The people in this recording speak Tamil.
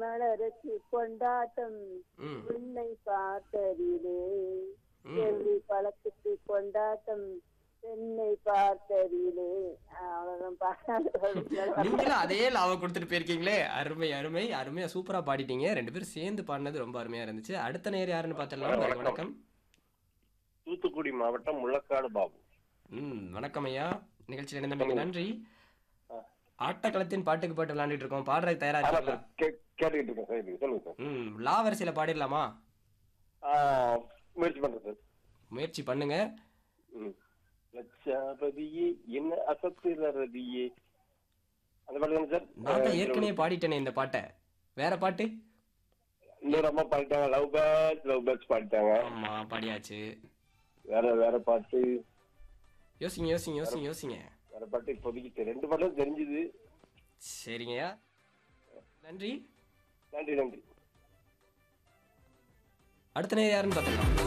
மலருக்கு கொண்டாட்டம் ம் உன்னை பார்த்ததிலே ம். கேள்வி பழத்துக்கு கொண்டாட்டம் பெண்ணை பார்த்ததிலே அவ்வளவுதான் பாடாது நீங்களும் அதே லாபம் கொடுத்துட்டு போயிருக்கீங்களே அருமை அருமை அருமையா சூப்பரா பாடிட்டீங்க ரெண்டு பேரும் சேர்ந்து பாடினது ரொம்ப அருமையா இருந்துச்சு அடுத்த நேர் யாருன்னு பார்த்தலாம் வணக்கம் தூத்துக்குடி மாவட்டம் முள்ளக்காடு பாபு ம் வணக்கம் ஐயா நிகழ்ச்சியில் இணைந்தமைக்கு நன்றி ஆட்டக்களத்தின் பாட்டுக்கு பாட்டு விளையாண்டுட்டு இருக்கோம் பாடுறதுக்கு தயாரா ஆமா இருக்கீங்களா சார் கே- கேட்டுக்கிட்டு இருக்கேன் சார் இது சொல்லுங்க சார் ம் லா வரிசையில பாடிடலாமா ஆ, முயற்சி பண்றேன் சார் முயற்சி பண்ணுங்க ம். லட்சாபதியே என்ன அசத்துற ரதியே அந்த பாட்டு தானே சார் நான் தான் ஏற்கனவே பாடிட்டேனே இந்த பாட்டை வேற பாட்டு இன்னொரு அம்மா பாடிட்டாங்க லவ் பேர்ட்ஸ் லவ் பேர்ட்ஸ் பாடிட்டாங்க ஆமா பாடியாச்சு வேற வேற பாட்டு யோசிங்க யோசிங்க யோசிங்க யோசிங்க வேற பாட்டு இப்போதைக்கு தெ- ரெண்டு பாட்டும் தெரிஞ்சுது சரிங்கய்யா நன்றி நன்றி நன்றி அடுத்த நேரம் யாருன்னு பார்த்துக்கலாம்